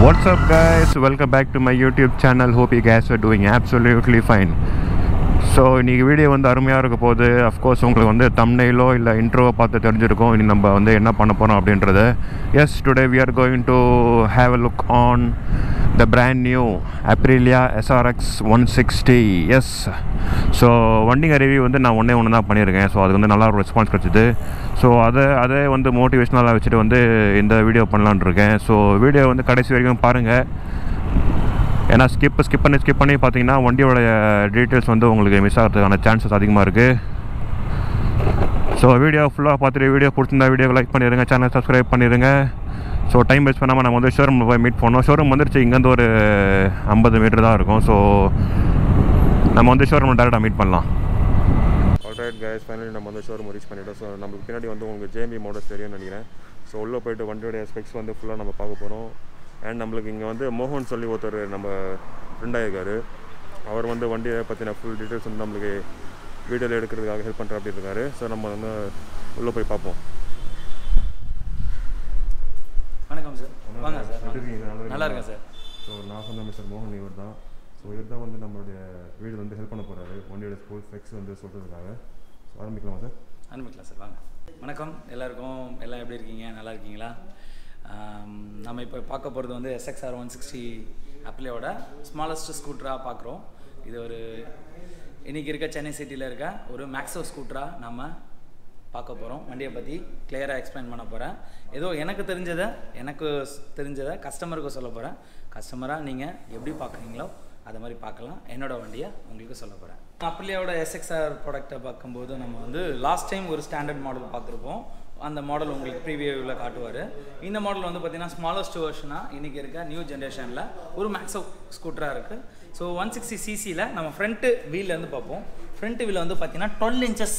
What's up, guys? Welcome back to my YouTube channel. Hope you guys are doing absolutely fine. So இன்றைக்கி video வந்து அருமையாக இருக்க போது of course உங்களுக்கு வந்து தம்னையிலோ இல்லை இன்ட்ரோவை பார்த்து தெரிஞ்சிருக்கும் இனி நம்ம வந்து என்ன பண்ண போகிறோம் அப்படின்றது yes today we are going to have a look on the brand new Aprilia S R X one sixty s so வண்டிங்க ரிவ்யூ வந்து நான் ஒன்றே ஒன்று தான் பண்ணியிருக்கேன் ஸோ அதுக்கு வந்து நல்லா ஒரு ரெஸ்பான்ஸ் கிடச்சிது ஸோ அதை அதே வந்து மோட்டிவேஷ்னலாக வச்சுட்டு வந்து இந்த வீடியோ பண்ணலான்னு இருக்கேன் ஸோ வீடியோ வந்து கடைசி வரைக்கும் பாருங்கள் ஏன்னா ஸ்கிப் ஸ்கிப் பண்ணி ஸ்கிப் பண்ணி பார்த்தீங்கன்னா வண்டியோட டீட்டெயில்ஸ் வந்து உங்களுக்கு மிஸ் ஆகிறதுக்கான சான்சஸ் அதிகமாக இருக்குது ஸோ வீடியோ ஃபுல்லாக பார்த்துட்டு வீடியோ பிடிச்சிருந்தா வீடியோ லைக் பண்ணிடுங்க சேனல் சப்ஸ்கிரைப் பண்ணிடுங்க ஸோ டைம் வேஸ்ட் பண்ணாமல் நம்ம வந்து ஷோரூம் போய் மீட் பண்ணோம் ஷோரூம் வந்துருச்சு இங்கேருந்து ஒரு ஐம்பது மீட்டர் தான் இருக்கும் ஸோ நம்ம வந்து ஷோரூமில் டேரெக்டாக மீட் பண்ணலாம் ஆல்ரைட் கைஸ் ஃபைனலி நம்ம வந்து ஷோரூம் ரீச் பண்ணிட்டோம் ஸோ நம்மளுக்கு பின்னாடி வந்து உங்களுக்கு ஜேஎம்பி மாடல்ஸ் தெரியும்னு நினைக்கிறேன் ஸோ உள்ளே போயிட்டு வண்டியோடைய ஸ்பெக்ஸ் வந்து ஃபுல்லாக நம்ம பார்க்க போகிறோம் அண்ட் நம்மளுக்கு இங்கே வந்து மோகன் சொல்லி ஒருத்தர் நம்ம ஃப்ரெண்டாக இருக்கார் அவர் வந்து வண்டியை பற்றின ஃபுல் டீட்டெயில்ஸ் வந்து நம்மளுக்கு வீடியோவில் எடுக்கிறதுக்காக ஹெல்ப் பண்ணுற அப்படி இருக்காரு ஸோ நம்ம வந்து உள்ளே போய் பார்ப்போம் வணக்கம் சார் வாங்க சார் எப்படி இருக்கீங்க சார்? நல்லா நல்லா இருக்கேன் சார் ஸோ நான் சொன்ன மிஸ்டர் மோகன் இவர் தான் ஸோ இவர் தான் வந்து நம்மளுடைய வீடு வந்து ஹெல்ப் பண்ண போகிறாரு வண்டியோட ஸ்கூல் ஸ்பெக்ஸ் வந்து சொல்கிறதுக்காக ஸோ ஆரம்பிக்கலாமா சார் அனுப்பிக்கலாம் சார் வாங்க வணக்கம் எல்லாருக்கும் எல்லாம் எப்படி இருக்கீங்க நல்லா இருக்கீங்களா ஆம், நம்ம இப்போ பார்க்க போகிறது வந்து எஸ்எக்ஸ்ஆர் ஒன் சிக்ஸ்டி அப்ளியோட ஸ்மாலஸ்ட் ஸ்கூட்டராக பார்க்குறோம் இது ஒரு இன்றைக்கி இருக்க சென்னை சிட்டியில் இருக்க ஒரு மேக்ஸோ ஸ்கூட்டராக நம்ம பார்க்க போகிறோம் வண்டியை பற்றி கிளியராக எக்ஸ்பிளைன் பண்ண போகிறேன் ஏதோ எனக்கு தெரிஞ்சதை எனக்கு ஸ்- தெரிஞ்சதை கஸ்டமருக்கு சொல்ல போகிறேன் கஸ்டமராக நீங்கள் எப்படி பார்க்குறீங்களோ அதை மாதிரி பார்க்கலாம் என்னோட வண்டியை உங்களுக்கு சொல்ல போகிறேன் அப்ளியோட எஸ்எக்ஸ்ஆர் ப்ராடக்ட்டை பார்க்கும்போது நம்ம வந்து லாஸ்ட் டைம் ஒரு ஸ்டாண்டர்ட் மாடல் பார்த்துருப்போம் அந்த மாடல் உங்களுக்கு ப்ரீவியூவில் காட்டுவார் இந்த மாடல் வந்து பார்த்தீங்கன்னா ஸ்மாலஸ்ட் வெர்ஷனாக இன்றைக்கி இருக்க நியூ ஜென்ரேஷனில் ஒரு மேக்ஸோ ஸ்கூட்டராக இருக்குது ஸோ ஒன் சிக்ஸ்டி சிசியில் நம்ம ஃப்ரண்ட்டு வீல்லேருந்து பார்ப்போம் ஃப்ரண்ட் வீல் வந்து பார்த்தீங்கன்னா டுவெல் இன்ச்சஸ்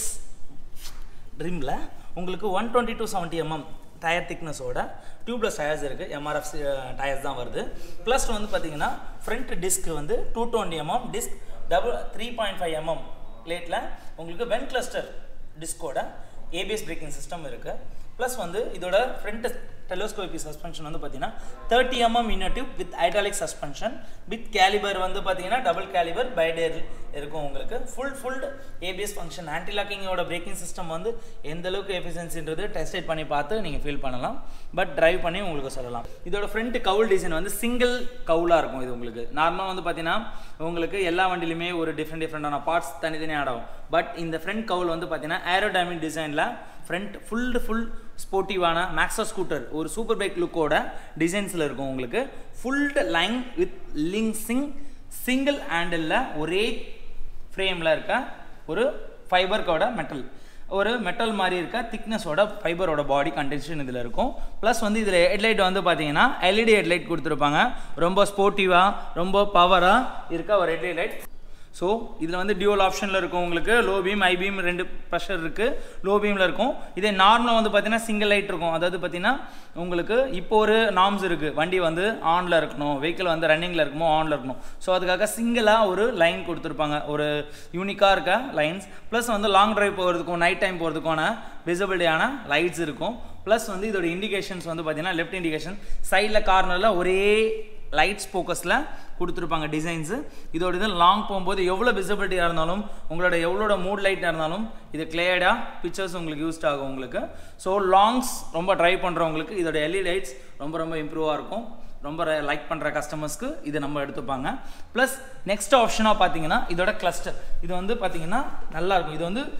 ட்ரிம்மில் உங்களுக்கு one twenty two seventy M M tyre திக்னஸோட டியூப்லெஸ் டயர்ஸ் இருக்குது எம்ஆர்எஃப் டயர்ஸ் தான் வருது ப்ளஸ் வந்து பார்த்தீங்கன்னா ஃப்ரண்ட் டிஸ்க் வந்து two twenty M M disc double three point five M M பிளேட்டில் உங்களுக்கு வென் கிளஸ்டர் டிஸ்கோட ஏபிஎஸ் பிரேக்கிங் சிஸ்டம் இருக்குது ப்ளஸ் வந்து இதோட ஃப்ரண்ட் டெலோஸ்கோபி சஸ்பென்ஷன் வந்து பார்த்தீங்கன்னா thirty M M innovative with hydraulic suspension with caliper வந்து பார்த்தீங்கன்னா டபுள் கேலிபர் பைடேர் இருக்கும் உங்களுக்கு full full A B S function anti லாக்கிங்கோட braking system வந்து எந்த அளவுக்கு எஃபிஷியன்சின்றது டெஸ்ட் பண்ணி பார்த்து நீங்கள் ஃபீல் பண்ணலாம் பட் டிரைவ் பண்ணி உங்களுக்கு சொல்லலாம் இதோட ஃப்ரண்ட் கவுல் டிசைன் வந்து சிங்கிள் கவுலாக இருக்கும் இது உங்களுக்கு நார்மலாக வந்து பார்த்தீங்கன்னா உங்களுக்கு எல்லா வண்டியிலுமே ஒரு டிஃப்ரெண்ட் டிஃப்ரெண்டான பார்ட்ஸ் தனித்தனியாக ஆடும் பட் இந்த ஃப்ரண்ட் கவுல் வந்து பார்த்தீங்கன்னா ஏரோடைமிக் டிசைனில் ஃப்ரண்ட் ஃபுல் ஃபுல் ஸ்போர்ட்டிவான மேக்ஸோ ஸ்கூட்டர் ஒரு சூப்பர் பைக் லுக்கோட டிசைன்ஸில் இருக்கும் உங்களுக்கு full line with linking single ஹேண்டிலில் ஒரே ஃப்ரேமில் இருக்க ஒரு ஃபைபர்க்கோட மெட்டல் ஒரு மெட்டல் மாதிரி இருக்க திக்னஸோட ஃபைபரோட பாடி கண்டிஷன் இதில் இருக்கும் ப்ளஸ் வந்து இதில் ஹெட்லைட் வந்து பார்த்தீங்கன்னா எல்இடி ஹெட்லைட் கொடுத்துருப்பாங்க ரொம்ப ஸ்போர்ட்டிவாக ரொம்ப பவராக இருக்க ஒரு ஹெட்லைட் லைட் ஸோ இதில் வந்து டியூவல் ஆப்ஷனில் இருக்கும் உங்களுக்கு லோ பீம் ஐ பீம் ரெண்டு ப்ரெஷர் இருக்குது லோ பீமில் இருக்கும் இதே நார்மலாக வந்து பார்த்தீங்கன்னா சிங்கிள் லைட் இருக்கும் அதாவது பார்த்தீங்கன்னா உங்களுக்கு இப்போ ஒரு நார்ம்ஸ் இருக்குது வண்டி வந்து ஆனில் இருக்கணும் வெஹிக்கிள் வந்து ரன்னிங்கில் இருக்குமோ ஆனில் இருக்கணும் ஸோ அதுக்காக சிங்கிளாக ஒரு லைன் கொடுத்துருப்பாங்க ஒரு யூனிக்காக இருக்க லைன்ஸ் ப்ளஸ் வந்து லாங் டிரைவ் போகிறதுக்கும் நைட் டைம் போகிறதுக்கான விசிபிலிட்டியான லைட்ஸ் இருக்கும் ப்ளஸ் வந்து இதோட இண்டிகேஷன்ஸ் வந்து பார்த்தீங்கன்னா லெஃப்ட் இண்டிகேஷன் சைடில் கார்னரில் ஒரே லைட்ஸ் ஃபோக்கஸில் கொடுத்துருப்பாங்க டிசைன்ஸு இதோட இது லாங் போகும்போது எவ்வளோ விசிபிலிட்டியாக இருந்தாலும் உங்களோட எவ்வளோட மூட் லைட்டாக இருந்தாலும் இது கிளியர்டாக பிக்சர்ஸ் உங்களுக்கு யூஸ்ட் ஆகும் உங்களுக்கு ஸோ லாங்ஸ் ரொம்ப ட்ரைவ் பண்ணுறவங்களுக்கு இதோட எல்இ லைட்ஸ் ரொம்ப ரொம்ப இம்ப்ரூவாக இருக்கும் ரொம்ப லைக் பண்ணுற கஸ்டமர்ஸ்க்கு இது நம்ம எடுத்துப்பாங்க ப்ளஸ் நெக்ஸ்ட் ஆப்ஷனாக பார்த்தீங்கன்னா இதோட கிளஸ்டர் இது வந்து பார்த்தீங்கன்னா நல்லா இருக்கும் இது வந்து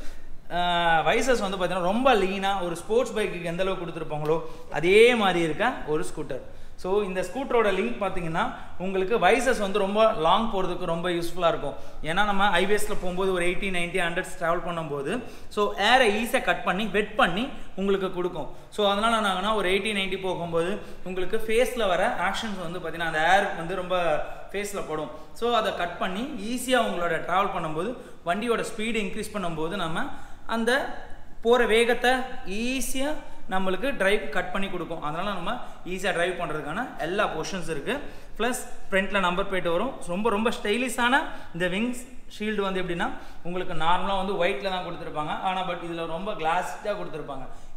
வைசஸ் வந்து பார்த்தீங்கன்னா ரொம்ப லீனாக ஒரு ஸ்போர்ட்ஸ் பைக்குக்கு எந்த அளவுக்கு கொடுத்துருப்பாங்களோ அதே மாதிரி இருக்க ஒரு ஸ்கூட்டர் ஸோ இந்த ஸ்கூட்டரோட லிங்க் பார்த்தீங்கன்னா உங்களுக்கு வைசஸ் வந்து ரொம்ப லாங் போகிறதுக்கு ரொம்ப யூஸ்ஃபுல்லாக இருக்கும் ஏன்னா நம்ம ஹைவேஸில் போகும்போது ஒரு எயிட்டி நைன்ட்டி ஹண்ட்ரட்ஸ் ட்ராவல் பண்ணும்போது ஸோ ஏரை ஈஸியாக கட் பண்ணி வெட் பண்ணி உங்களுக்கு கொடுக்கும் ஸோ அதனால் நாங்கன்னா ஒரு எயிட்டி நைன்ட்டி போகும்போது உங்களுக்கு ஃபேஸில் வர ஆக்ஷன்ஸ் வந்து பார்த்தீங்கன்னா அந்த ஏர் வந்து ரொம்ப ஃபேஸில் படும் ஸோ அதை கட் பண்ணி ஈஸியாக உங்களோட ட்ராவல் பண்ணும்போது வண்டியோட ஸ்பீடு இன்க்ரீஸ் பண்ணும்போது நம்ம அந்த போகிற வேகத்தை ஈஸியாக நம்மளுக்கு டிரைவ் கட் பண்ணி கொடுக்கும் அதனால் நம்ம ஈஸியாக டிரைவ் பண்ணுறதுக்கான எல்லா பொசிஷன்ஸ் இருக்குது ப்ளஸ் ஃப்ரண்ட்டில் நம்பர் பிளேட் வரும் ரொம்ப ரொம்ப ஸ்டைலிஷான இந்த விங்ஸ் ஷீல்டு வந்து எப்படின்னா உங்களுக்கு நார்மலாக வந்து ஒயிட்டில் தான் கொடுத்துருப்பாங்க ஆனால் பட் இதில் ரொம்ப கிளாஸ்டாக கொடுத்துருப்பாங்க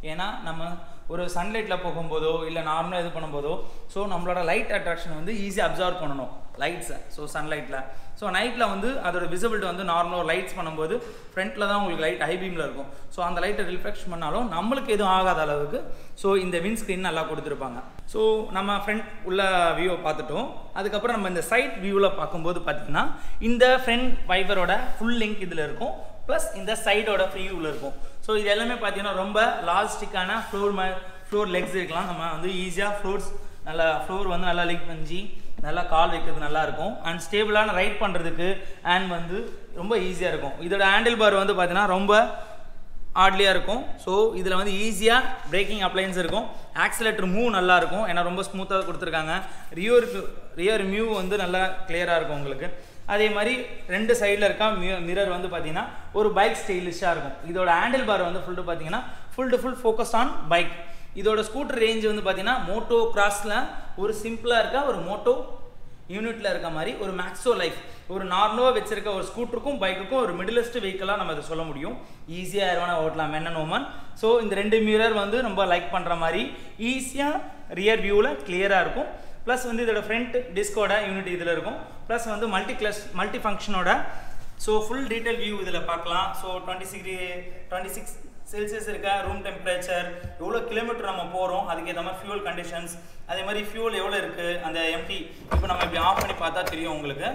ஏன்னா நம்ம ஒரு சன்லைட்டில் போகும்போதோ இல்லை நார்மலாக இது பண்ணும்போதோ ஸோ நம்மளோட லைட் அட்ராக்ஷன் வந்து ஈஸியாக அப்சர்வ் பண்ணணும் லைட்ஸை ஸோ சன்லைட்டில் ஸோ நைட்டில் வந்து அதோட விசிபிலிட்டி வந்து நார்மலாக லைட்ஸ் பண்ணும்போது ஃப்ரண்ட்டில் தான் உங்களுக்கு லைட் ஹை பீமில் இருக்கும் ஸோ அந்த லைட்டை ரிஃப்ளெக்ஷன் பண்ணாலும் நம்மளுக்கு எதுவும் ஆகாத அளவுக்கு ஸோ இந்த வின் ஸ்க்ரீன் நல்லா கொடுத்துருப்பாங்க ஸோ நம்ம ஃப்ரண்ட் உள்ள வியூவை பார்த்துட்டோம் அதுக்கப்புறம் நம்ம இந்த சைட் வியூவில் பார்க்கும்போது பார்த்தீங்கன்னா இந்த ஃப்ரண்ட் வைபரோட ஃபுல் லிங்க் இதில் இருக்கும் ப்ளஸ் இந்த சைடோட வியூவில் இருக்கும் ஸோ இது எல்லாமே பார்த்தீங்கன்னா ரொம்ப லாஸ்டிக்கான ஃப்ளோர் மே ஃப்ளோர் லெக்ஸ் இருக்கலாம் நம்ம வந்து ஈஸியாக ஃப்ளோர்ஸ் நல்லா ஃப்ளோர் வந்து நல்லா லிக் பண்ணி நல்லா கால் வைக்கிறது நல்லா இருக்கும் அண்ட் ஸ்டேபிளான ரைட் பண்ணுறதுக்கு அண்ட் வந்து ரொம்ப ஈஸியாக இருக்கும் இதோட ஹேண்டில் பார் வந்து பார்த்தீங்கன்னா ரொம்ப ஆட்லியாக இருக்கும் ஸோ இதில் வந்து ஈஸியாக பிரேக்கிங் அப்ளைன்ஸ் இருக்கும் ஆக்சிலேட்டர் மூவ் நல்லா இருக்கும் ஏன்னா ரொம்ப ஸ்மூத்தாக கொடுத்துருக்காங்க ரியருக்கு ரியர் மியூ வந்து நல்லா கிளியராக இருக்கும் உங்களுக்கு அதே மாதிரி ரெண்டு சைடில் இருக்க மிரர் வந்து பார்த்தீங்கன்னா ஒரு பைக் ஸ்டைலிஷாக இருக்கும் இதோட ஹேண்டில் பார் வந்து ஃபுல்ட்டு பார்த்தீங்கன்னா full to full focus on bike இதோட ஸ்கூட்டர் ரேஞ்ச் வந்து பார்த்தீங்கன்னா மோட்டோ கிராஸில் ஒரு சிம்பிளாக இருக்க ஒரு மோட்டோ யூனிட்டில் இருக்க மாதிரி ஒரு மேக்ஸோ லைஃப் ஒரு நார்மலாக வச்சிருக்க ஒரு ஸ்கூட்டருக்கும் பைக்குக்கும் ஒரு மிடிலஸ்ட் வெஹிக்கலாக நம்ம இதை சொல்ல முடியும் ஈஸியாக யாருவான ஓட்டலாம் மென் அண்ட் ஓமன் ஸோ இந்த ரெண்டு மிரர் வந்து ரொம்ப லைக் பண்ணுற மாதிரி ஈஸியாக ரியர் வியூவில் கிளியராக இருக்கும் ப்ளஸ் வந்து இதோட ஃப்ரண்ட் டிஸ்கோட யூனிட் இதில் இருக்கும் ப்ளஸ் வந்து மல்டி கிளஸ் மல்டி ஃபங்க்ஷனோட ஸோ ஃபுல் டீட்டெயில் வியூ இதில் பார்க்கலாம் ஸோ டுவெண்ட்டி சிக்ரி டுவெண்ட்டி சிக்ஸ் செல்சியஸ் இருக்க ரூம் டெம்பரேச்சர் எவ்வளோ கிலோமீட்டர் நம்ம போகிறோம் அதுக்கேற்ற மாதிரி ஃபியூல் கண்டிஷன்ஸ் அதே மாதிரி ஃபியூல் எவ்வளோ இருக்குது அந்த எம்டி இப்போ நம்ம இப்படி ஆஃப் பண்ணி பார்த்தா தெரியும் உங்களுக்கு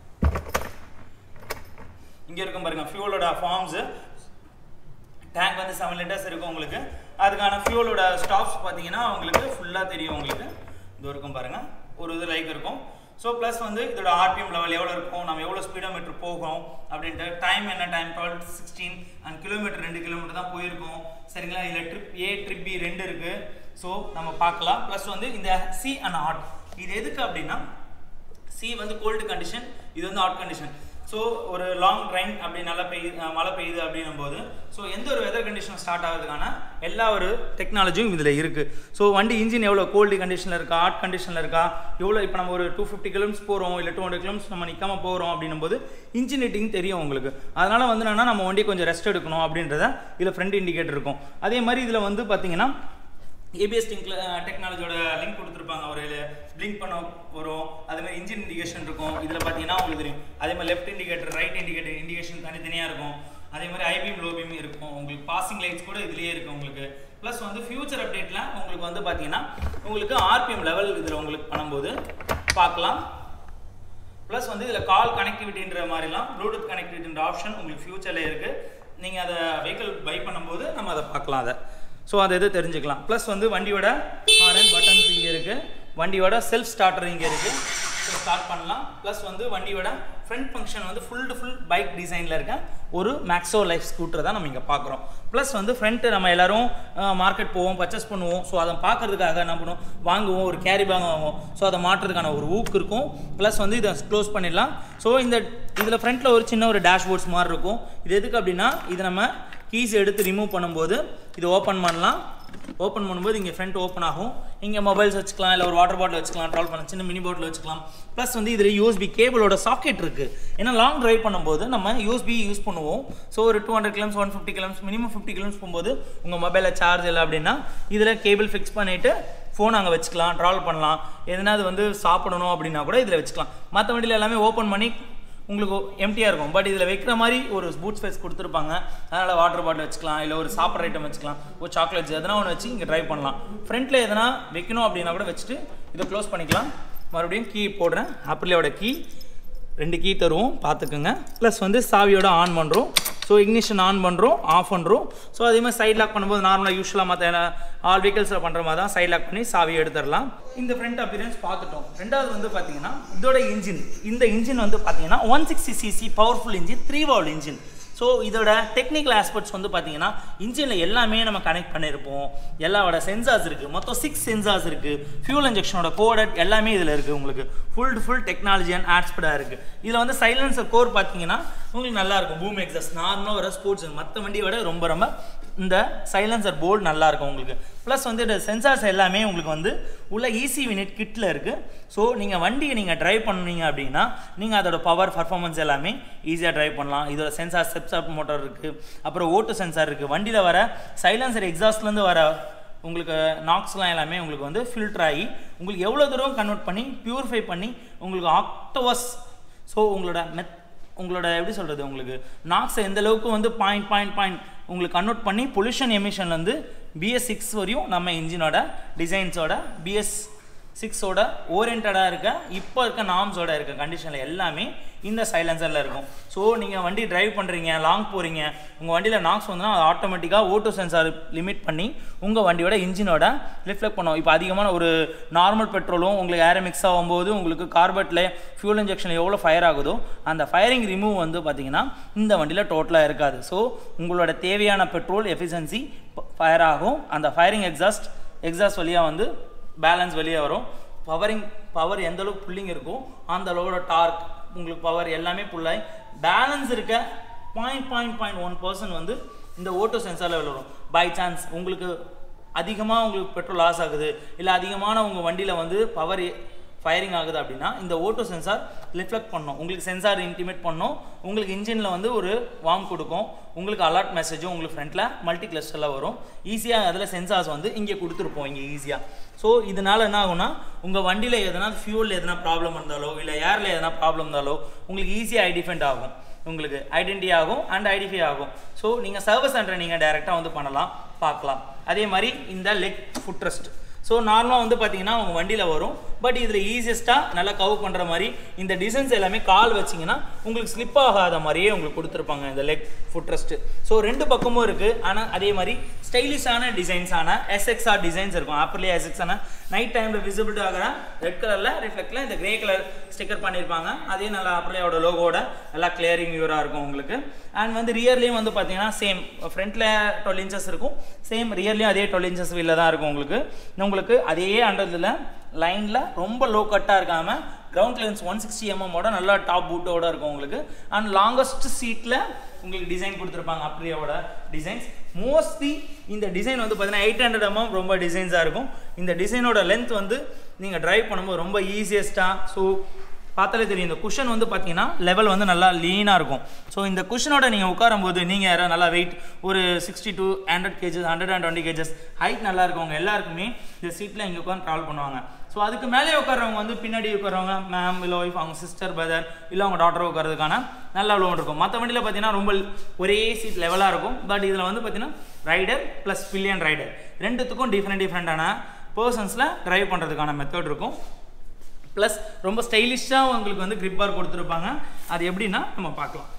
இங்கே இருக்கும் பாருங்க ஃபியூலோட ஃபார்ம்ஸு டேங்க் வந்து செவன் லிட்டர்ஸ் இருக்கும் உங்களுக்கு அதுக்கான ஃபியூலோட ஸ்டாப்ஸ் பார்த்தீங்கன்னா உங்களுக்கு ஃபுல்லாக தெரியும் உங்களுக்கு இது இருக்கும் பாருங்கள் ஒரு இது லைக் இருக்கும் ஸோ ப்ளஸ் வந்து இதோட ஆர்பிஎம் லெவல் எவ்வளோ இருக்கும் நம்ம எவ்வளோ ஸ்பீடோமீட்டர் போகிறோம் அப்படின்ட்டு டைம் என்ன time twelve sixteen and kilometre ரெண்டு கிலோமீட்டர் தான் போயிருக்கோம் சரிங்களா இதில் ட்ரிப் ஏ ட்ரிப் பி ரெண்டு இருக்குது ஸோ நம்ம பார்க்கலாம் ப்ளஸ் வந்து இந்த சி அண்ட் ஹாட் இது எதுக்கு அப்படின்னா சி வந்து கோல்டு கண்டிஷன் இது வந்து ஹாட் கண்டிஷன் ஸோ ஒரு லாங் ட்ரைன் அப்படி நல்லா பெய்யுது அஹ் மழை பெய்யுது அப்படின்னும் போது ஸோ எந்த ஒரு வெதர் கண்டிஷன் ஸ்டார்ட் ஆகுதுக்கான எல்லா ஒரு டெக்னாலஜியும் இதில் இருக்குது ஸோ வண்டி இன்ஜின் எவ்வளோ கோல்டு கண்டிஷனில் இருக்கா ஹாட் கண்டிஷனில் இருக்கா எவ்வளோ இப்போ நம்ம ஒரு டூ ஃபிஃப்டி கிலோமீட்டர்ஸ் போகிறோம் இல்லை டூ ஹண்ட்ரட் கிலோமீட்டர்ஸ் நம்ம நிற்காம போகிறோம் அப்படின்னும் போது இன்ஜின் ஹீட்டிங் தெரியும் உங்களுக்கு அதனால் வந்து என்னன்னா நம்ம வண்டி கொஞ்சம் ரெஸ்ட் எடுக்கணும் அப்படின்றத இதில் ஃப்ரண்ட் இண்டிகேட்டர் இருக்கும் அதே மாதிரி இதில் வந்து பார்த்தீங்கன்னா ஏபிஎஸ் டெக்னாலஜியோட லிங்க் கொடுத்துருப்பாங்க ஒரு பிளிங்க் பண்ண வரும் அதே மாதிரி இன்ஜின் இண்டிகேஷன் இருக்கும் இதில் பார்த்தீங்கன்னா உங்களுக்கு தெரியும் அதே மாதிரி left indicator right indicator indication தனித்தனியாக இருக்கும் அதே மாதிரி ஐபிஎம் லோ பீம் இருக்கும் உங்களுக்கு பாசிங் லைட்ஸ் கூட இதுலேயே இருக்குது உங்களுக்கு ப்ளஸ் வந்து ஃபியூச்சர் அப்டேட்டில் உங்களுக்கு வந்து பார்த்தீங்கன்னா உங்களுக்கு ஆர்பிஎம் லெவல் இதில் உங்களுக்கு பண்ணும்போது பார்க்கலாம் ப்ளஸ் வந்து இதில் கால் கனெக்டிவிட்டின்ற மாதிரிலாம் ப்ளூடூத் கனெக்டிவிட்டின்ற ஆப்ஷன் உங்களுக்கு ஃபியூச்சரில் இருக்குது நீங்கள் அதை வெஹிக்கிள் பை பண்ணும்போது நம்ம அதை பார்க்கலாம் அதை ஸோ அதை எது தெரிஞ்சுக்கலாம் ப்ளஸ் வந்து வண்டியோட ஹாரன் பட்டன்ஸ் இங்கே இருக்குது வண்டியோட செல்ஃப் ஸ்டார்டர் இங்கே இருக்குது ஸோ ஸ்டார்ட் பண்ணலாம் ப்ளஸ் வந்து வண்டியோட ஃப்ரண்ட் ஃபங்க்ஷன் வந்து ஃபுல் டு ஃபுல் பைக் டிசைனில் இருக்க ஒரு மேக்ஸோ லைஃப் ஸ்கூட்டர் தான் நம்ம இங்கே பார்க்குறோம் ப்ளஸ் வந்து ஃப்ரண்ட்டு நம்ம எல்லாரும் மார்க்கெட் போவோம் பர்ச்சேஸ் பண்ணுவோம் ஸோ அதை பார்க்கறதுக்காக என்ன பண்ணுவோம் வாங்குவோம் ஒரு கேரி பேக் வாங்குவோம் ஸோ அதை மாட்டுறதுக்கான ஒரு ஊக்கு இருக்கும் ப்ளஸ் வந்து இதை க்ளோஸ் பண்ணிடலாம் ஸோ இந்த இதில் ஃப்ரண்ட்டில் ஒரு சின்ன ஒரு டேஷ்போர்ட்ஸ் மாதிரி இருக்கும் இது எதுக்கு அப்படின்னா இது நம்ம கீஸ் எடுத்து ரிமூவ் பண்ணும்போது இது ஓப்பன் பண்ணலாம் ஓப்பன் பண்ணும்போது இங்கே ஃப்ரண்ட் ஓப்பன் ஆகும் இங்கே மொபைல்ஸ் வச்சுக்கலாம் இல்லை ஒரு வாட்டர் பாட்டில் வச்சுக்கலாம் ட்ராவல் பண்ண சின்ன மினி பாட்டில் வச்சுக்கலாம் ப்ளஸ் வந்து இதில் யூஎஸ்பி கேபிளோட சாக்கெட் இருக்குது ஏன்னா லாங் டிரைவ் பண்ணும்போது நம்ம யூஎஸ்பி யூஸ் பண்ணுவோம் ஸோ ஒரு two hundred kilometre one fifty kilometre minimum fifty kilometre போகும்போது உங்கள் மொபைலில் சார்ஜ் இல்லை அப்படின்னா இதில் கேபிள் ஃபிக்ஸ் பண்ணிவிட்டு ஃபோன் அங்கே வச்சுக்கலாம் ட்ராவல் பண்ணலாம் எதனா அது வந்து சாப்பிடணும் அப்படின்னா கூட இதில் வச்சுக்கலாம் மற்ற வண்டியில் எல்லாமே ஓப்பன் பண்ணி உங்களுக்கு எம்டியாக இருக்கும் பட் இதில் வைக்கிற மாதிரி ஒரு பூட் ஸ்பேஸ் கொடுத்துருப்பாங்க அதனால் வாட்டர் பாட்டில் வச்சுக்கலாம் இல்லை ஒரு சாப்பிட்ற ஐட்டம் வச்சுக்கலாம் ஒரு சாக்லேட்ஸ் எதனா ஒன்று வச்சு இங்கே ட்ரைவ் பண்ணலாம் ஃப்ரண்ட்டில் எதனா வைக்கணும் அப்படின்னா கூட வச்சுட்டு இதை க்ளோஸ் பண்ணிக்கலாம் மறுபடியும் கீ போடுறேன் ஆப்பிளோட கீ ரெண்டு கீ தருவோம் பார்த்துக்குங்க ப்ளஸ் வந்து சாவியோட ஆன் பண்ணுறோம் ஸோ இக்னிஷன் ஆன் பண்ணுறோம் ஆஃப் பண்ணுறோம் ஸோ அதே மாதிரி சைட் லாக் பண்ணும்போது நார்மலாக யூஸ்வலாக மற்ற ஆல் வெஹிக்கல்ஸில் பண்ணுற மாதிரி தான் சைட் லாக் பண்ணி சாவி எடுத்துடலாம் இந்த ஃப்ரண்ட் அப்பியரன்ஸ் பார்த்துட்டோம் ரெண்டாவது வந்து பார்த்தீங்கன்னா இதோட இன்ஜின் இந்த இன்ஜின் வந்து பார்த்தீங்கன்னா one sixty C C powerful engine three valve engine so இதோட டெக்னிக்கல் ஆஸ்பெக்ட்ஸ் வந்து பார்த்தீங்கன்னா இன்ஜினில் எல்லாமே நம்ம கனெக்ட் பண்ணியிருப்போம் எல்லாவோட சென்சார்ஸ் இருக்குது மொத்தம் சிக்ஸ் சென்சார்ஸ் இருக்குது ஃபியூல் இன்ஜெக்ஷனோட கோடட் எல்லாமே இதில் இருக்குது உங்களுக்கு full to full technology and ஆட்ஸ்படாக இருக்குது இதில் வந்து சைலன்சர் கோர் பார்த்தீங்கன்னா உங்களுக்கு நல்லா இருக்கும் பூம் எக்ஸஸ் நார்மலாக வர ஸ்போர்ட்ஸ் மற்ற வண்டியை விட ரொம்ப ரொம்ப இந்த சைலன்சர் போர்டு நல்லா இருக்கும் உங்களுக்கு ப்ளஸ் வந்து இந்த சென்சார்ஸ் எல்லாமே உங்களுக்கு வந்து உள்ள ஈஸி யூனிட் கிட்டில் இருக்குது ஸோ நீங்கள் வண்டியை நீங்கள் டிரைவ் பண்ணீங்க அப்படின்னா நீங்கள் அதோட பவர் பர்ஃபார்மன்ஸ் எல்லாமே ஈஸியாக டிரைவ் பண்ணலாம் இதோட சென்சார் ஸ்டெப்ஸ் மோட்டார் இருக்குது அப்புறம் ஓட்டு சென்சார் இருக்குது வண்டியில் வர சைலன்சர் எக்ஸாஸ்ட்லேருந்து வர உங்களுக்கு நாக்ஸ்லாம் எல்லாமே உங்களுக்கு வந்து ஃபில்டர் ஆகி உங்களுக்கு எவ்வளோ தூரம் கன்வெர்ட் பண்ணி பியூரிஃபை பண்ணி உங்களுக்கு ஆக்டோவஸ் ஸோ உங்களோட மெத் உங்களோட எப்படி சொல்கிறது உங்களுக்கு நாக்ஸை எந்த அளவுக்கு வந்து பாயிண்ட் பாயிண்ட் பாயிண்ட் உங்களுக்கு கன்வெர்ட் பண்ணி பொல்யூஷன் எமிஷன்லேருந்து பிஎஸ் சிக்ஸ் வரையும் நம்ம இன்ஜினோட டிசைன்ஸோட பிஎஸ் சிக்ஸோட ஓரியன்டாக இருக்க இப்போ இருக்க நார்ம்ஸோட இருக்க கண்டிஷனில் எல்லாமே இந்த சைலன்சரில் இருக்கும் ஸோ நீங்கள் வண்டி டிரைவ் பண்ணுறீங்க லாங் போகிறீங்க உங்கள் வண்டியில் நாக்ஸ் வந்ததுன்னா அது ஆட்டோமேட்டிக்காக ஓட்டோ சென்சார் லிமிட் பண்ணி உங்கள் வண்டியோட இன்ஜினோட ரிஃப்ளெக்ட் பண்ணும் இப்போ அதிகமான ஒரு நார்மல் பெட்ரோலும் உங்களுக்கு ஏர் மிக்ஸ் ஆகும்போது உங்களுக்கு கார்பெட்டில் ஃபியூல் இன்ஜெக்ஷன் எவ்வளோ ஃபயர் ஆகுதோ அந்த ஃபயரிங் ரிமூவ் வந்து பார்த்தீங்கன்னா இந்த வண்டியில் டோட்டலாக இருக்காது ஸோ உங்களோட தேவையான பெட்ரோல் எஃபிஷியன்சி ஃபயர் ஆகும் அந்த ஃபயரிங் எக்ஸாஸ்ட் எக்ஸாஸ்ட் வழியாக வந்து பேலன்ஸ் வெளியே வரும் பவரிங் பவர் எந்த அளவுக்கு புல்லிங் இருக்கோ அந்த அளவோட டார்க் உங்களுக்கு பவர் எல்லாமே புல்லாகி பேலன்ஸ் இருக்க point point point one percent வந்து இந்த ஓட்டோ சென்சாரில் வரும் பை சான்ஸ் உங்களுக்கு அதிகமாக உங்களுக்கு பெட்ரோல் லாஸ் ஆகுது இல்லை அதிகமான உங்கள் வண்டியில் வந்து பவர் ஃபயரிங் ஆகுது அப்படின்னா இந்த ஓட்டோ சென்சார் ரிஃப்ளெக்ட் பண்ணும் உங்களுக்கு சென்சார் இன்டிமேட் பண்ணும் உங்களுக்கு இன்ஜினில் வந்து ஒரு வார்ம் கொடுக்கும் உங்களுக்கு அலர்ட் மெசேஜும் உங்களுக்கு ஃப்ரண்ட்டில் மல்டி கிளஸ்டரில் வரும் ஈஸியாக அதில் சென்சார்ஸ் வந்து இங்கே கொடுத்துருப்போம் இங்கே ஈஸியாக ஸோ இதனால் என்ன ஆகும்னா உங்கள் வண்டியில் எதனா ஃபியூலில் எதனா ப்ராப்ளம் இருந்தாலோ இல்லை ஏரில் எதனா ப்ராப்ளம் இருந்தாலோ உங்களுக்கு ஈஸியாக ஐடென்டிஃபைண்ட் ஆகும் உங்களுக்கு ஐடென்டி ஆகும் அண்ட் ஐடென்டிஃபை ஆகும் ஸோ நீங்கள் சர்வீஸ் சென்டரை நீங்கள் டைரெக்டாக வந்து பண்ணலாம் பார்க்கலாம் அதே மாதிரி இந்த லெக் ஃபுட் ரெஸ்ட் ஸோ நார்மலாக வந்து பார்த்தீங்கன்னா உங்கள் வண்டியில் வரும் பட் இதில் ஈஸியஸ்ட்டாக நல்லா கவர் பண்ணுற மாதிரி இந்த டிசைன்ஸ் எல்லாமே கால் வச்சிங்கன்னா உங்களுக்கு ஸ்லிப் ஆகாத மாதிரியே உங்களுக்கு கொடுத்துருப்பாங்க இந்த லெக் ஃபுட் ரெஸ்ட்டு ஸோ ரெண்டு பக்கமும் இருக்குது ஆனால் அதே மாதிரி ஸ்டைலிஷான டிசைன்ஸான எஸ்எக்ஸ்ஆர் டிசைன்ஸ் இருக்கும் ஆப்பிள்லேயே எஸ்எக்ஸான நைட் டைமில் விசிபிலிட்டி ஆகிற ரெட் கலரில் ரிஃப்ளெக்டில் இந்த கிரே கலர் ஸ்டிக்கர் பண்ணியிருப்பாங்க அதே நல்லா ஆப்பிளையோட லோகோட நல்லா கிளியரிங் வியூராக இருக்கும் உங்களுக்கு அண்ட் வந்து ரியர்லேயும் வந்து பார்த்தீங்கன்னா சேம் ஃப்ரண்ட்டில் டுவெல் இன்ச்சஸ் இருக்கும் சேம் ரியர்லேயும் அதே டுவெல் இன்ச்சஸ் வீலில் தான் இருக்கும் உங்களுக்கு உங்களுக்கு அதே அண்டதில் லைனில் ரொம்ப லோ கட்டாக இருக்காமல் கிரவுண்ட் கிளியரன்ஸ் ஒன் சிக்ஸ்டி எம்எம்மோட நல்லா டாப் பூட்டோட இருக்கும் உங்களுக்கு அண்ட் லாங்கஸ்ட் சீட்டில் உங்களுக்கு டிசைன் கொடுத்துருப்பாங்க அப்ரியாவோட டிசைன்ஸ் மோஸ்ட்லி இந்த டிசைன் வந்து பார்த்தீங்கன்னா எயிட் ஹண்ட்ரட் எம்எம் ரொம்ப டிசைன்ஸாக இருக்கும் இந்த டிசைனோட லென்த் வந்து நீங்கள் டிரைவ் பண்ணும்போது ரொம்ப ஈஸியஸ்ட்டாக ஸோ பார்த்தாலே தெரியும் இந்த குஷன் வந்து பார்த்தீங்கன்னா லெவல் வந்து நல்லா லீனாக இருக்கும் ஸோ இந்த குஷனோட நீங்கள் உட்காரும்போது நீங்கள் யாராவது நல்லா வெயிட் ஒரு sixty two hundred kgs hundred and twenty kgs height நல்லா இருக்கவங்க எல்லாருக்குமே இந்த சீட்டில் இங்கே உட்காந்து ட்ராவல் பண்ணுவாங்க ஸோ அதுக்கு மேலே உட்காரவங்க வந்து பின்னாடி உட்காரவங்க மேம் இல்லை ஒய்ஃப் அவங்க சிஸ்டர் பிரதர் இல்லை அவங்க டாட்டர் உட்காரதுக்கான நல்ல லோன் இருக்கும் மற்ற வண்டியில் பார்த்தீங்கன்னா ரொம்ப ஒரே சீட் லெவலாக இருக்கும் பட் இதில் வந்து பார்த்தீங்கன்னா ரைடர் ப்ளஸ் பில்லியன் ரைடர் ரெண்டுத்துக்கும் டிஃப்ரெண்ட் டிஃப்ரெண்ட்டான பர்சன்ஸில் ட்ரைவ் பண்ணுறதுக்கான மெத்தட் இருக்கும் ப்ளஸ் ரொம்ப ஸ்டைலிஷாக உங்களுக்கு வந்து grip bar கொடுத்துருப்பாங்க அது எப்படின்னா நம்ம பார்க்கலாம்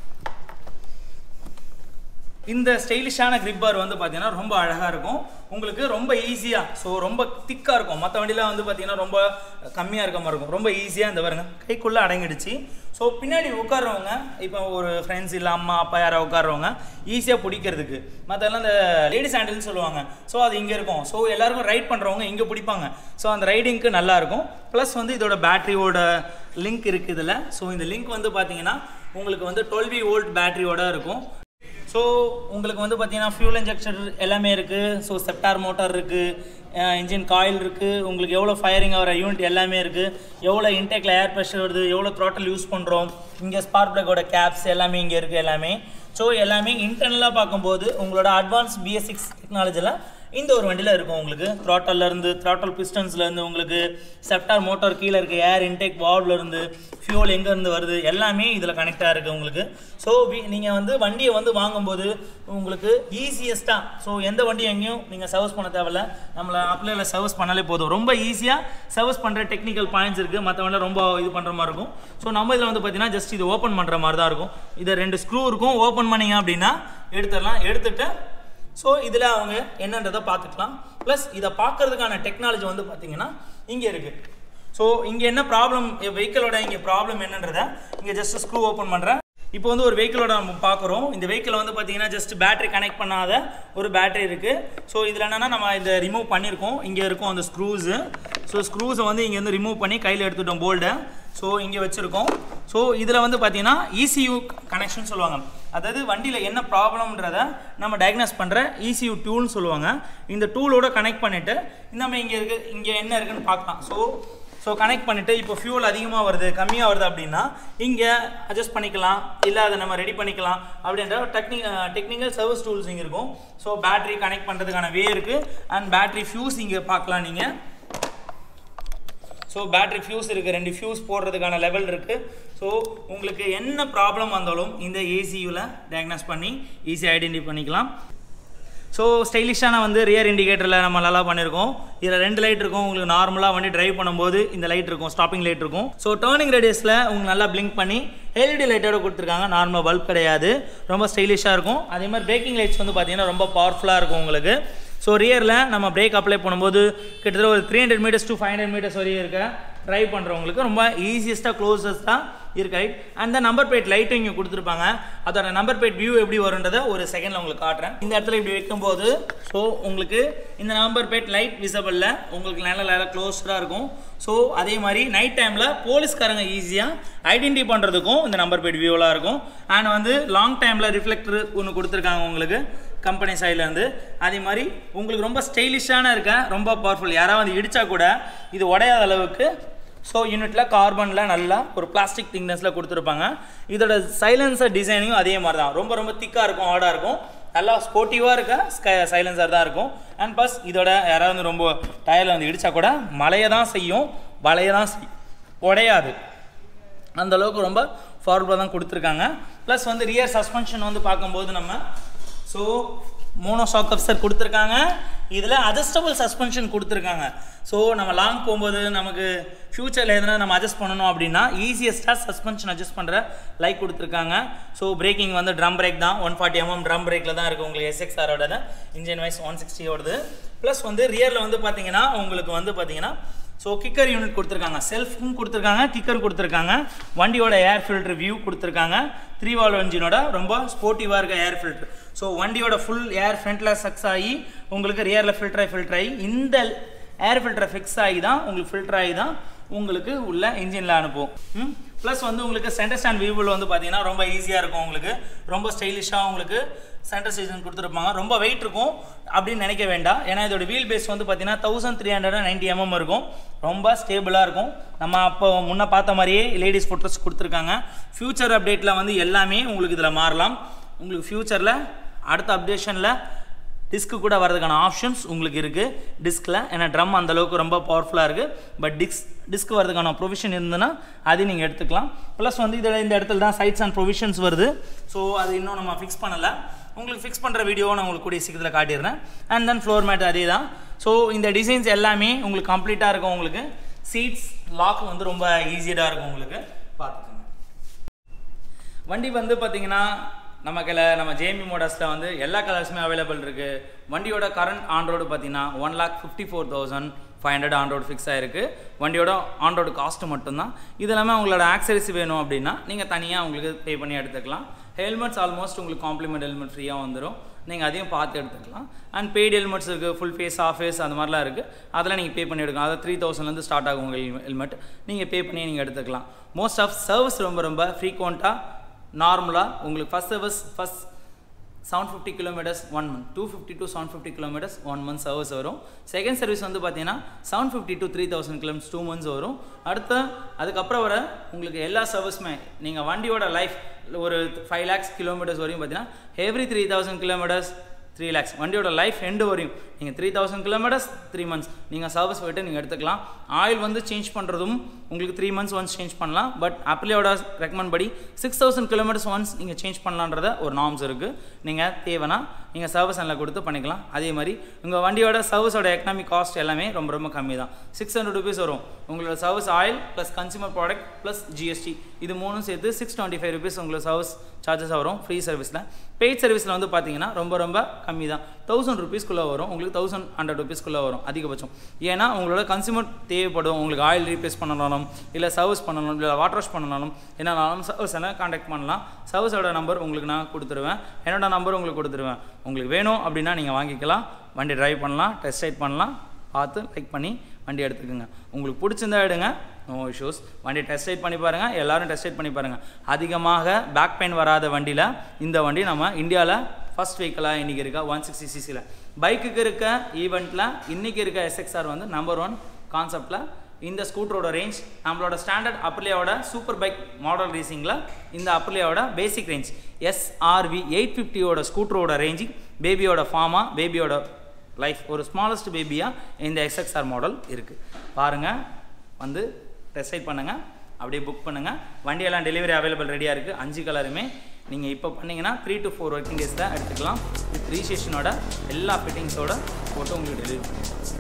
இந்த ஸ்டைலிஷான grip bar வந்து பார்த்தீங்கன்னா ரொம்ப அழகாக இருக்கும் உங்களுக்கு ரொம்ப ஈஸியாக ஸோ ரொம்ப திக்காக இருக்கும் மற்ற வண்டியில் வந்து பார்த்தீங்கன்னா ரொம்ப கம்மியாக இருக்க மாதிரி இருக்கும் ரொம்ப ஈஸியாக இந்த பாருங்க கைக்குள்ளே அடங்கிடுச்சு ஸோ பின்னாடி உட்கார்றவங்க இப்போ ஒரு ஃப்ரெண்ட்ஸ் இல்லை அம்மா அப்பா யாரோ உட்கார்றவங்க ஈஸியாக பிடிக்கிறதுக்கு மற்றெல்லாம் இந்த லேடிஸ் ஹேண்டில்னு சொல்லுவாங்க ஸோ அது இங்கே இருக்கும் ஸோ எல்லாருக்கும் ரைட் பண்ணுறவங்க இங்கே பிடிப்பாங்க ஸோ அந்த ரைடிங்க்கு நல்லா இருக்கும் ப்ளஸ் வந்து இதோட பேட்டரியோட லிங்க் இருக்குது இதில் ஸோ இந்த லிங்க் வந்து பார்த்தீங்கன்னா உங்களுக்கு வந்து டுவெல் வி வோல்ட் பேட்டரியோட இருக்கும் ஸோ உங்களுக்கு வந்து பார்த்தீங்கன்னா ஃபியூல் இன்ஜெக்ஷன் எல்லாமே இருக்குது ஸோ செப்டார் மோட்டார் இருக்குது இன்ஜின் காயில் இருக்குது உங்களுக்கு எவ்வளோ ஃபயரிங் ஆகிற யூனிட் எல்லாமே இருக்குது எவ்வளோ இன்டேக்கில் ஏர் ப்ரெஷர் வருது எவ்வளோ த்ராட்டல் யூஸ் பண்ணுறோம் இங்கே ஸ்பார்க் பிளக்கோட கேப்ஸ் எல்லாமே இங்கே இருக்குது எல்லாமே ஸோ எல்லாமே இன்டர்னலாக பார்க்கும்போது உங்களோட அட்வான்ஸ் பிஎஸ் சிக்ஸ் டெக்னாலஜியில் இந்த ஒரு வண்டியில் இருக்கும் உங்களுக்கு throttle-ல இருந்து த்ராட்டல் பிஸ்டன்ஸ்லேருந்து உங்களுக்கு செப்டார் மோட்டார் கீழே இருக்குது ஏர் இன்டேக் இருந்து ஃபியூல் எங்கேருந்து வருது எல்லாமே இதில் கனெக்டாக இருக்குது உங்களுக்கு ஸோ நீங்கள் வந்து வண்டியை வந்து வாங்கும்போது உங்களுக்கு ஈஸியஸ்ட்டாக ஸோ எந்த வண்டியும் எங்கேயும் நீங்கள் சர்வீஸ் பண்ண தேவையில்ல நம்மளை அப்ளைல சர்வீஸ் பண்ணாலே போதும் ரொம்ப ஈஸியாக சர்வீஸ் பண்ணுற டெக்னிக்கல் பாயிண்ட்ஸ் இருக்குது மற்ற வண்டியில் ரொம்ப இது பண்ணுற மாதிரி இருக்கும் ஸோ நம்ம இதில் வந்து பார்த்தீங்கன்னா ஜஸ்ட் இது ஓப்பன் பண்ணுற மாதிரி தான் இருக்கும் இதை ரெண்டு ஸ்க்ரூ இருக்கும் ஓப்பன் பண்ணீங்க அப்படின்னா எடுத்துடலாம் எடுத்துட்டு ஸோ இதில் அவங்க என்னன்றதை பார்த்துக்கலாம் ப்ளஸ் இதை பார்க்கறதுக்கான டெக்னாலஜி வந்து பார்த்தீங்கன்னா இங்கே இருக்குது ஸோ இங்கே என்ன ப்ராப்ளம் வெஹிக்கிளோட இங்கே ப்ராப்ளம் என்னன்றதை இங்கே ஜஸ்ட் ஸ்க்ரூ ஓப்பன் பண்ணுறேன் இப்போ வந்து ஒரு வெஹிக்கிளோட நம்ம பார்க்குறோம் இந்த வெஹிக்கிள் வந்து பார்த்தீங்கன்னா ஜஸ்ட் பேட்டரி கனெக்ட் பண்ணாத ஒரு பேட்டரி இருக்குது ஸோ இதில் என்னென்னா நம்ம இதை ரிமூவ் பண்ணியிருக்கோம் இங்கே இருக்கும் அந்த ஸ்க்ரூஸு ஸோ ஸ்க்ரூஸை வந்து இங்கேருந்து ரிமூவ் பண்ணி கையில் எடுத்துட்டோம் போல்டை ஸோ இங்கே வச்சுருக்கோம் ஸோ இதில் வந்து பார்த்தீங்கன்னா இசியூ கனெக்ஷன் சொல்லுவாங்க அதாவது வண்டியில் என்ன ப்ராப்ளம்ன்றத நம்ம டயக்னோஸ் பண்ணுற இசியூ டூல்னு சொல்லுவாங்க இந்த டூலோட கனெக்ட் பண்ணிவிட்டு நம்ம இங்கே இருக்கு இங்கே என்ன இருக்குன்னு பார்க்கலாம் ஸோ ஸோ கனெக்ட் பண்ணிவிட்டு இப்போ ஃபியூல் அதிகமாக வருது கம்மியாக வருது அப்படின்னா இங்கே அட்ஜஸ்ட் பண்ணிக்கலாம் இல்லை அதை நம்ம ரெடி பண்ணிக்கலாம் அப்படின்ற டெக்னி டெக்னிக்கல் சர்வீஸ் டூல்ஸ் இங்கே இருக்கும் ஸோ பேட்டரி கனெக்ட் பண்ணுறதுக்கான வே இருக்குது அண்ட் பேட்டரி ஃபியூஸ் இங்கே பார்க்கலாம் நீங்கள் ஸோ பேட்டரி ஃபியூஸ் இருக்குது ரெண்டு ஃபியூஸ் போடுறதுக்கான லெவல் இருக்குது ஸோ உங்களுக்கு என்ன ப்ராப்ளம் வந்தாலும் இந்த ஏசியூவில் டயக்னோஸ் பண்ணி ஈஸியாக ஐடென்டி பண்ணிக்கலாம் ஸோ ஸ்டைலிஷான வந்து ரியர் இண்டிகேட்டரில் நம்ம நல்லா பண்ணியிருக்கோம் இதில் ரெண்டு லைட் இருக்கும் உங்களுக்கு நார்மலாக வண்டி டிரைவ் பண்ணும்போது இந்த லைட் இருக்கும் ஸ்டாப்பிங் லைட் இருக்கும் ஸோ டேர்னிங் ரேடியஸில் உங்களுக்கு நல்லா பிளிங்க் பண்ணி எல்இடி லைட்டோட கொடுத்துருக்காங்க நார்மல் பல்ப் கிடையாது ரொம்ப ஸ்டைலிஷாக இருக்கும் அதே மாதிரி பிரேக்கிங் லைட்ஸ் வந்து பார்த்தீங்கன்னா ரொம்ப பவர்ஃபுல்லாக இருக்கும் உங்களுக்கு ஸோ ரியரில் நம்ம பிரேக் அப்ளை பண்ணும்போது கிட்டத்தட்ட ஒரு three hundred metres to five hundred metres வரையும் இருக்க ட்ரைவ் பண்ணுறவங்களுக்கு ரொம்ப ஈஸியஸ்ட்டாக க்ளோசஸ்ட்டாக இருக்கு ரைட் அந்த நம்பர் பிளேட் லைட்டும் இங்கே கொடுத்துருப்பாங்க அதோட நம்பர் பிளேட் வியூ எப்படி வரும்ன்றதை ஒரு செகண்டில் உங்களுக்கு காட்டுறேன் இந்த இடத்துல இப்படி வைக்கும்போது ஸோ உங்களுக்கு இந்த நம்பர் பிளேட் லைட் விசபிளில் உங்களுக்கு நல்ல நல்ல க்ளோஸ்டாக இருக்கும் ஸோ அதே மாதிரி நைட் டைமில் போலீஸ்காரங்க ஈஸியாக ஐடென்டி பண்ணுறதுக்கும் இந்த நம்பர் பிளேட் வியூவலாக இருக்கும் அண்ட் வந்து லாங் டைமில் ரிஃப்ளெக்டர் ஒன்று கொடுத்துருக்காங்க உங்களுக்கு கம்பெனி சைட்லேருந்து அதே மாதிரி உங்களுக்கு ரொம்ப ஸ்டைலிஷான இருக்க ரொம்ப பவர்ஃபுல் யாராவது வந்து இடித்தா கூட இது உடையாத அளவுக்கு ஸோ யூனிட்டில் கார்பனில் நல்லா ஒரு பிளாஸ்டிக் திக்னஸில் கொடுத்துருப்பாங்க இதோட சைலன்சர் டிசைனிங்கும் அதே மாதிரி தான் ரொம்ப ரொம்ப திக்காக இருக்கும் ஹார்டாக இருக்கும் நல்லா ஸ்போர்ட்டிவாக இருக்க ஸ்கை சைலன்சர் தான் இருக்கும் அண்ட் ப்ளஸ் இதோட யாராவது வந்து ரொம்ப டயரில் வந்து இடித்தா கூட மலையை தான் செய்யும் வளைய தான் செய்யும் உடையாது அந்த அளவுக்கு ரொம்ப ஃபார்வர்டாக தான் கொடுத்துருக்காங்க ப்ளஸ் வந்து ரியர் சஸ்பென்ஷன் வந்து பார்க்கும்போது நம்ம ஸோ மோனோ ஷாக் அப்சர் கொடுத்துருக்காங்க இதில் அட்ஜஸ்டபிள் சஸ்பென்ஷன் கொடுத்துருக்காங்க ஸோ நம்ம லாங் போகும்போது நமக்கு ஃப்யூச்சரில் எதனா நம்ம அட்ஜஸ்ட் பண்ணணும் அப்படின்னா ஈஸியஸ்ட்டாக சஸ்பென்ஷன் அட்ஜஸ்ட் பண்ணுற லைக் கொடுத்துருக்காங்க ஸோ பிரேக்கிங் வந்து ட்ரம் பிரேக் தான் ஒன் ஃபார்ட்டி எம்எம் ட்ரம் பிரேக்கில் தான் இருக்குது உங்களுக்கு எஸ்எக்ஸ்ஆரோட இன்ஜின் வைஸ் ஒன் சிக்ஸ்டியோடது ப்ளஸ் வந்து ரியரில் வந்து பார்த்தீங்கன்னா உங்களுக்கு வந்து பார்த்தீங்கன்னா ஸோ கிக்கர் யூனிட் கொடுத்துருக்காங்க செல்ஃபும் கொடுத்துருக்காங்க கிக்கர் கொடுத்துருக்காங்க வண்டியோட ஏர் ஃபில்டர் வியூ கொடுத்துருக்காங்க த்ரீ வால் இன்ஜினோட ரொம்ப ஸ்போர்ட்டிவாக இருக்க ஏர் ஃபில்டர் ஸோ வண்டியோட ஃபுல் ஏர் ஃப்ரண்ட்டில் சக்ஸ் ஆகி உங்களுக்கு ரியரில் ஃபில்டர் ஆகி ஃபில்டர் ஆகி இந்த ஏர் ஃபில்டரை ஃபிக்ஸ் ஆகி தான் உங்களுக்கு ஃபில்டர் ஆகி தான் உங்களுக்கு உள்ள இன்ஜினில் அனுப்பும் ப்ளஸ் வந்து உங்களுக்கு சென்டர் ஸ்டாண்ட் வியூவில் வந்து பார்த்தீங்கன்னா ரொம்ப ஈஸியாக இருக்கும் உங்களுக்கு ரொம்ப ஸ்டைலிஷாக உங்களுக்கு சென்டர் ஸ்டேஷன் கொடுத்துருப்பாங்க ரொம்ப வெயிட் இருக்கும் அப்படின்னு நினைக்க வேண்டாம் ஏன்னா இதோட வீல் பேஸ் வந்து பார்த்தீங்கன்னா thousand three hundred ninety M M இருக்கும் ரொம்ப ஸ்டேபிளாக இருக்கும் நம்ம அப்போ முன்ன பார்த்த மாதிரியே லேடிஸ் ஃபோட்டோஸ் கொடுத்துருக்காங்க ஃப்யூச்சர் அப்டேட்டில் வந்து எல்லாமே உங்களுக்கு இதில் மாறலாம் உங்களுக்கு ஃப்யூச்சரில் அடுத்த அப்டேஷனில் டிஸ்க்கு கூட வரதுக்கான ஆப்ஷன்ஸ் உங்களுக்கு இருக்குது டிஸ்கில் ஏன்னா ட்ரம் அந்த அளவுக்கு ரொம்ப பவர்ஃபுல்லாக இருக்குது பட் டிஸ்க் டிஸ்க் வரதுக்கான ப்ரொவிஷன் இருந்ததுன்னா அது நீங்கள் எடுத்துக்கலாம் ப்ளஸ் வந்து இதில் இந்த இடத்துல தான் சைட்ஸ் அண்ட் ப்ரொவிஷன்ஸ் வருது ஸோ அது இன்னும் நம்ம ஃபிக்ஸ் பண்ணலை உங்களுக்கு ஃபிக்ஸ் பண்ணுற வீடியோவை நான் உங்களுக்கு கூடிய சீக்கிரத்தில் காட்டிடுறேன் அண்ட் தென் ஃப்ளோர் மேட் அதே தான் ஸோ இந்த டிசைன்ஸ் எல்லாமே உங்களுக்கு கம்ப்ளீட்டாக இருக்கும் உங்களுக்கு சீட்ஸ் லாக் வந்து ரொம்ப ஈஸியாக இருக்கும் உங்களுக்கு பார்த்துக்கோங்க வண்டி வந்து பார்த்தீங்கன்னா நம்ம கையில் நம்ம ஜேமி மோடர்ஸில் வந்து எல்லா கலர்ஸுமே அவைலபிள் இருக்குது வண்டியோட கரண்ட் ஆன் ரோடு பார்த்தீங்கன்னா one lakh fifty four thousand five hundred on road fix ஆயிருக்கு வண்டியோட ஆன் ரோடு காஸ்ட்டு மட்டும்தான் இது இல்லாமல் உங்களோட ஆக்சரிஸ் வேணும் அப்படின்னா நீங்கள் தனியாக உங்களுக்கு பே பண்ணி எடுத்துக்கலாம் ஹெல்மெட்ஸ் ஆல்மோஸ்ட் உங்களுக்கு காம்ப்ளிமெண்ட் ஹெல்மெட் ஃப்ரீயாக வந்துடும் நீங்கள் அதையும் பார்த்து எடுத்துக்கலாம் அண்ட் பெய்டு ஹெல்மெட்ஸ் இருக்குது ஃபுல் ஃபேஸ் ஆஃப் ஃபேஸ் அந்த மாதிரிலாம் இருக்குது அதெல்லாம் நீங்கள் பே பண்ணி எடுக்கலாம் அதாவது த்ரீ தௌசண்ட்லேருந்து ஸ்டார்ட் ஆகும் உங்கள் ஹெல்மெட் நீங்கள் பே பண்ணி நீங்கள் எடுத்துக்கலாம் மோஸ்ட் ஆஃப் சர்வீஸ் ரொம்ப ரொம்ப ஃப்ரீக்வெண்ட்டாக நார்மலாக உங்களுக்கு first service first seven fifty kilometres one month two fifty to seven fifty kilometres one month service வரும் செகண்ட் சர்வீஸ் வந்து பார்த்தீங்கன்னா seven fifty to three thousand kilometres two months வரும் அடுத்து அதுக்கப்புறம் வர உங்களுக்கு எல்லா சர்வீஸுமே நீங்கள் வண்டியோட லைஃப் ஒரு ஃபைவ் லேக்ஸ் கிலோமீட்டர்ஸ் வரையும் பார்த்தீங்கன்னா every three thousand kilometres three lakhs வண்டியோட லைஃப் எண்டு வரையும் நீங்கள் three thousand kilometres three months நீங்கள் சர்வீஸ் போய்ட்டு நீங்கள் எடுத்துக்கலாம் ஆயில் வந்து சேஞ்ச் பண்ணுறதும் உங்களுக்கு த்ரீ மந்த்ஸ் ஒன்ஸ் சேஞ்ச் பண்ணலாம் பட் அப்ளியோட ரெக்கமெண்ட் படி சிக்ஸ் தௌசண்ட் கிலோமீட்டர்ஸ் ஒன்ஸ் நீங்கள் சேஞ்ச் பண்ணலான்றத ஒரு நார்ம்ஸ் இருக்குது நீங்கள் தேவைன்னா நீங்கள் சர்வீஸ் சென்டரில் கொடுத்து பண்ணிக்கலாம் அதே மாதிரி உங்கள் வண்டியோட சர்வீஸோட எக்கனாமிக் காஸ்ட் எல்லாமே ரொம்ப ரொம்ப கம்மி தான் சிக்ஸ் ஹண்ட்ரட் ருபீஸ் வரும் உங்களோட service oil plus consumer product plus G S T இது மூணும் சேர்த்து சிக்ஸ் டுவெண்ட்டி ஃபைவ் ருபீஸ் உங்களுக்கு சர்வீஸ் சார்ஜஸ் வரும் ஃப்ரீ சர்வீஸில் பெய்ட் சர்வீஸில் வந்து பார்த்தீங்கன்னா ரொம்ப ரொம்ப கம்மி தான் தௌசண்ட் ருபீஸ்க்குள்ளே வரும் உங்களுக்கு தௌசண்ட் ஹண்ட்ரட் ருபீஸ்க்குள்ளே வரும் அதிகபட்சம் ஏன்னா உங்களோட கன்சியூமர் தேவைப்படும் உங்களுக்கு ஆயில் ரீப்ளேஸ் பண்ணனாலும் இல்லை சர்வீஸ் பண்ணணும் இல்லை வாட்டர் வாஷ் பண்ணனாலும் என்னன்னாலும் சர்வீஸ் எல்லாம் காண்டாக்ட் பண்ணலாம் சர்வீஸோட நம்பர் உங்களுக்கு நான் கொடுத்துருவேன் என்னோட நம்பர் உங்களுக்கு கொடுத்துருவேன் உங்களுக்கு வேணும் அப்படின்னா நீங்கள் வாங்கிக்கலாம் வண்டி டிரைவ் பண்ணலாம் டெஸ்ட் ரைட் பண்ணலாம் பார்த்து லைக் பண்ணி வண்டி எடுத்துக்கோங்க உங்களுக்கு பிடிச்சிருந்தா எடுங்க நோ இஷ்யூஸ் வண்டி டெஸ்ட் ரைட் பண்ணி பாருங்கள் எல்லாரும் டெஸ்ட் ரைட் பண்ணி பாருங்கள் அதிகமாக பேக் பெயின் வராத வண்டியில் இந்த வண்டி நம்ம இந்தியாவில் ஃபர்ஸ்ட் வெஹிக்கிளாக இன்றைக்கி இருக்கா ஒன் சிக்ஸ்டி சிசியில் பைக்குக்கு இருக்க ஈவெண்ட்டில் இன்றைக்கி இருக்க எஸ்எக்ஸ்ஆர் வந்து நம்பர் ஒன் கான்செப்டில் இந்த ஸ்கூட்டரோட ரேஞ்ச் நம்மளோட ஸ்டாண்டர்ட் அப்ளியோட சூப்பர் பைக் மாடல் ரேசிங்கில் இந்த அப்ளியோட பேசிக் ரேஞ்ச் எஸ்ஆர்வி எயிட் ஃபிஃப்டியோட ஸ்கூட்டரோட ரேஞ்சிங் பேபியோட ஃபார்மா பேபியோட லைஃப் ஒரு ஸ்மாலஸ்ட் பேபியாக இந்த எஸ்எக்ஸ்ஆர் மாடல் இருக்குது பாருங்கள் வந்து டெஸ்ட் ரைட் பண்ணுங்கள் அப்படியே புக் பண்ணுங்கள் வண்டியெல்லாம் டெலிவரி அவைலபிள் ரெடியாக இருக்குது அஞ்சு கலருமே நீங்கள் இப்போ பண்ணீங்கன்னா த்ரீ டு ஃபோர் ஒர்க்கிங் டேஸில் எடுத்துக்கலாம் வித் ரீசேஷனோட எல்லா ஃபிட்டிங்ஸோட போட்டு உங்களுக்கு டெலிவரி